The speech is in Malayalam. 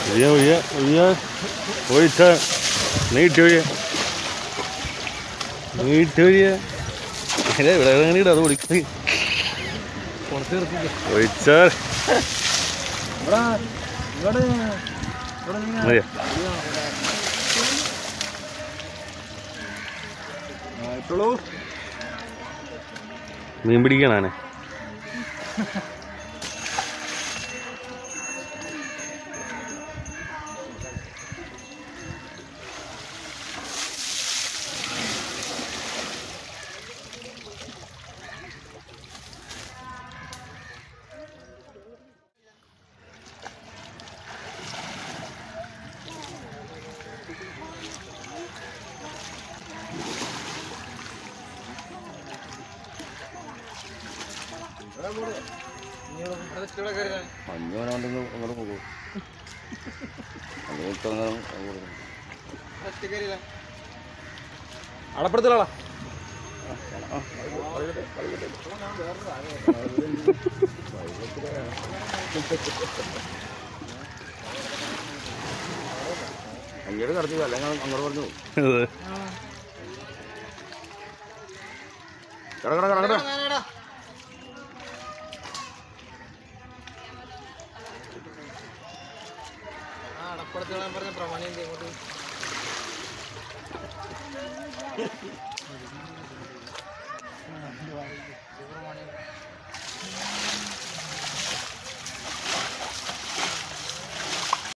ഒഴിയ ഒഴിയ ഒഴിയ ഒഴിച്ച നീട്ടി ഒഴിയ നീട്ടി ഒഴിയ ഇവിടെ എങ്ങനെ ഇടാ അത് ഒഴിക്ക പുറത്ത് നിർത്തിക്ക് ഒഴിച്ചാൽ ഇവിടെ ഇവിടെ ഇവിടെ നീ മതിയോ ആ, ഇട്ടോളൂ മീൻ പിടിക്കണാനെ അഞ്ഞൂറാണ്ടെന്ന് അങ്ങോട്ട് പോകും അടപ്പെടുത്തലാ അങ്ങോട്ട് കടത്തി അല്ലെങ്കിൽ അങ്ങോട്ട് പറഞ്ഞു അതെ കട കട കട കട അടപ്പുറത്തോളം പറഞ്ഞ പ്രമാണി എന്ത് ഇങ്ങോട്ട്